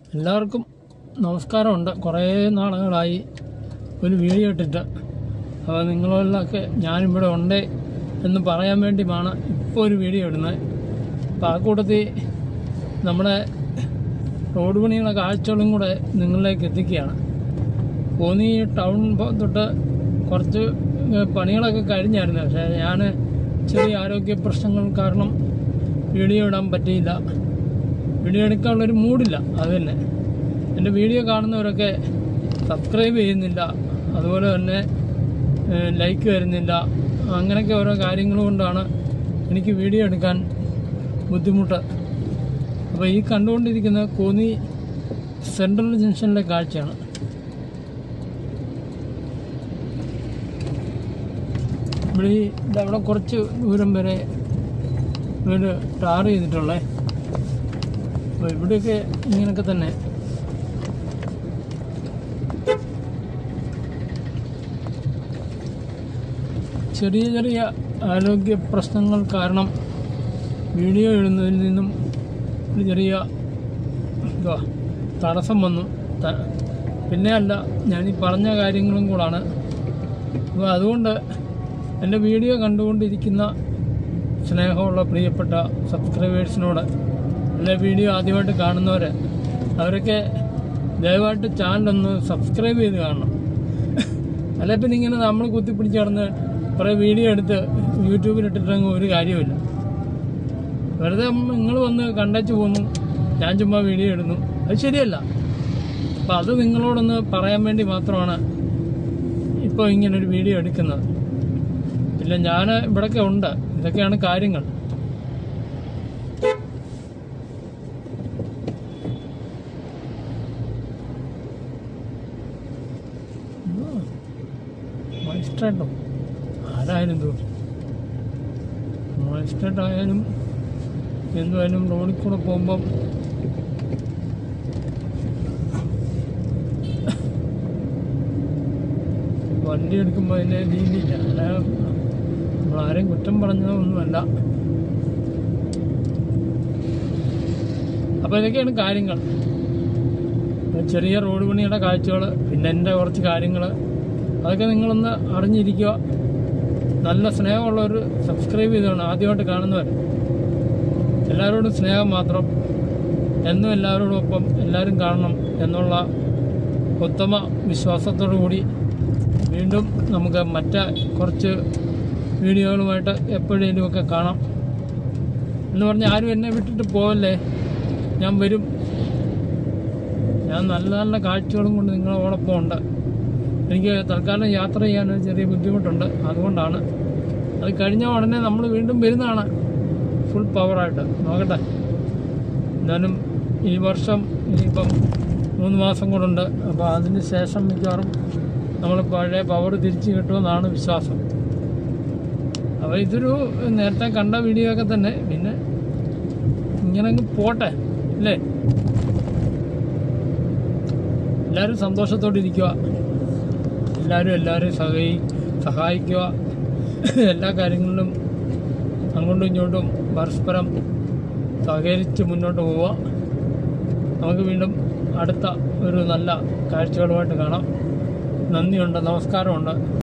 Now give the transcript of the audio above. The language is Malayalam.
എല്ലാവർക്കും നമസ്കാരമുണ്ട് കുറേ നാളുകളായി ഒരു വീഡിയോ ഇട്ടിട്ട് അപ്പോൾ നിങ്ങളിലൊക്കെ ഞാനിവിടെ ഉണ്ട് എന്ന് പറയാൻ വേണ്ടിയാണ് ഇപ്പോൾ ഒരു വീഡിയോ ഇടുന്നത് അപ്പോൾ ആ കൂട്ടത്തിൽ നമ്മുടെ റോഡ് പണിയുടെ കാഴ്ചകളും കൂടെ നിങ്ങളിലേക്ക് എത്തിക്കുകയാണ് പോന്നി ടൗൺ പ- തൊട്ട് കുറച്ച് ഏഹ്, പണികളൊക്കെ കഴിഞ്ഞായിരുന്നു പക്ഷേ ഞാൻ ചെറിയ ആരോഗ്യ പ്രശ്നങ്ങൾ കാരണം വീഡിയോ ഇടാൻ പറ്റിയില്ല വീഡിയോ എടുക്കാനുള്ളൊരു മൂഡില്ല അത് തന്നെ എൻ്റെ വീഡിയോ കാണുന്നവരൊക്കെ സബ്സ്ക്രൈബ് ചെയ്യുന്നില്ല അതുപോലെ തന്നെ ഏഹ്, ലൈക്ക് വരുന്നില്ല അങ്ങനെയൊക്കെ ഓരോ കാര്യങ്ങൾ കൊണ്ടാണ് എനിക്ക് വീഡിയോ എടുക്കാൻ ബുദ്ധിമുട്ട് അപ്പോൾ ഈ കണ്ടുകൊണ്ടിരിക്കുന്ന കോന്നി സെൻട്രൽ ജംഗ്ഷനിലെ കാഴ്ചയാണ് ഇവിടെ ഈ ഇത് അവിടെ കുറച്ച് ദൂരം വരെ ഇവര് ടാർ ചെയ്തിട്ടുള്ളേ അപ്പോൾ ഇവിടെയൊക്കെ ഇങ്ങനെയൊക്കെ തന്നെ ചെറിയ ചെറിയ ആരോഗ്യ പ്രശ്നങ്ങൾ കാരണം വീഡിയോ ഇടുന്നതിൽ നിന്നും ഒരു ചെറിയ എന്തുവാ തടസ്സം വന്നു ത- പിന്നെ അല്ല ഞാൻ ഈ പറഞ്ഞ കാര്യങ്ങളും കൂടാണ് അപ്പോൾ അതുകൊണ്ട് എൻ്റെ വീഡിയോ കണ്ടുകൊണ്ടിരിക്കുന്ന സ്നേഹമുള്ള പ്രിയപ്പെട്ട സബ്സ്ക്രൈബേഴ്സിനോട് എൻ്റെ വീഡിയോ ആദ്യമായിട്ട് കാണുന്നവർ അവരൊക്കെ ദയവായിട്ട് ചാനലൊന്ന് സബ്സ്ക്രൈബ് ചെയ്ത് കാണണം അല്ലെ പിന്നെ ഇങ്ങനെ നമ്മൾ കുത്തിപ്പിടിച്ച് കിടന്ന് കുറേ വീഡിയോ എടുത്ത് യൂട്യൂബിലിട്ടിട്ടങ്ങ് ഒരു കാര്യമില്ല വെറുതെ നിങ്ങൾ വന്ന് കണ്ടേച്ച് പോന്നു ഞാൻ ചുമ്മാ വീഡിയോ ഇടുന്നു അത് ശരിയല്ല അപ്പം അത് നിങ്ങളോടൊന്ന് പറയാൻ വേണ്ടി മാത്രമാണ് ഇപ്പോൾ ഇങ്ങനൊരു വീഡിയോ എടുക്കുന്നത് ഇല്ല ഞാൻ ഇവിടൊക്കെ ഉണ്ട് ഇതൊക്കെയാണ് കാര്യങ്ങൾ മജിസ്ട്രേറ്റോ ആരായാലും എന്തോ മജിസ്ട്രേറ്റ് ആയാലും എന്തുമായാലും റോഡിൽ കൂടെ പോകുമ്പം വണ്ടി എടുക്കുമ്പോൾ അതിൻ്റെ രീതിയില്ല അല്ല നമ്മളാരെയും കുറ്റം പറഞ്ഞതൊന്നുമല്ല അപ്പോൾ ഇതൊക്കെയാണ് കാര്യങ്ങൾ ചെറിയ റോഡ് പണിയുടെ കാഴ്ചകൾ പിന്നെ എൻ്റെ കുറച്ച് കാര്യങ്ങൾ അതൊക്കെ നിങ്ങളൊന്ന് അറിഞ്ഞിരിക്കുക നല്ല സ്നേഹമുള്ളവർ സബ്സ്ക്രൈബ് ചെയ്തോണം ആദ്യമായിട്ട് കാണുന്നവർ എല്ലാവരോടും സ്നേഹം മാത്രം എന്നും എല്ലാവരോടും ഒപ്പം എല്ലാവരും കാണണം എന്നുള്ള ഉത്തമ വിശ്വാസത്തോടു കൂടി വീണ്ടും നമുക്ക് മറ്റ് കുറച്ച് വീഡിയോകളുമായിട്ട് എപ്പോഴേലുമൊക്കെ കാണാം എന്ന് പറഞ്ഞ് ആരും എന്നെ വിട്ടിട്ട് പോവല്ലേ ഞാൻ വരും ഞാൻ നല്ല നല്ല കാഴ്ചകളും കൊണ്ട് നിങ്ങളോടൊപ്പം ഉണ്ട് എനിക്ക് തൽക്കാലം യാത്ര ചെയ്യാൻ ഒരു ചെറിയ ബുദ്ധിമുട്ടുണ്ട് അതുകൊണ്ടാണ് അത് കഴിഞ്ഞ ഉടനെ നമ്മൾ വീണ്ടും വരുന്നതാണ് ഫുൾ പവറായിട്ട് നോക്കട്ടെ എന്നാലും ഈ വർഷം ഇനിയിപ്പം മൂന്ന് മാസം കൂടുണ്ട് അപ്പോൾ അതിന് ശേഷം മിക്കവാറും നമ്മൾ പഴയ പവർ തിരിച്ചു കിട്ടുമെന്നാണ് വിശ്വാസം അപ്പോൾ ഇതൊരു നേരത്തെ കണ്ട വീഡിയോ ഒക്കെ തന്നെ പിന്നെ ഇങ്ങനെ അങ്ങ് പോട്ടെ അല്ലേ എല്ലാവരും സന്തോഷത്തോടെ ഇരിക്കുക എല്ലാവരും എല്ലാവരെയും സഹായി സഹായിക്കുക എല്ലാ കാര്യങ്ങളിലും അങ്ങോട്ടും ഇങ്ങോട്ടും പരസ്പരം സഹകരിച്ച് മുന്നോട്ട് പോവുക നമുക്ക് വീണ്ടും അടുത്ത ഒരു നല്ല കാഴ്ചകളുമായിട്ട് കാണാം നന്ദിയുണ്ട് നമസ്കാരമുണ്ട്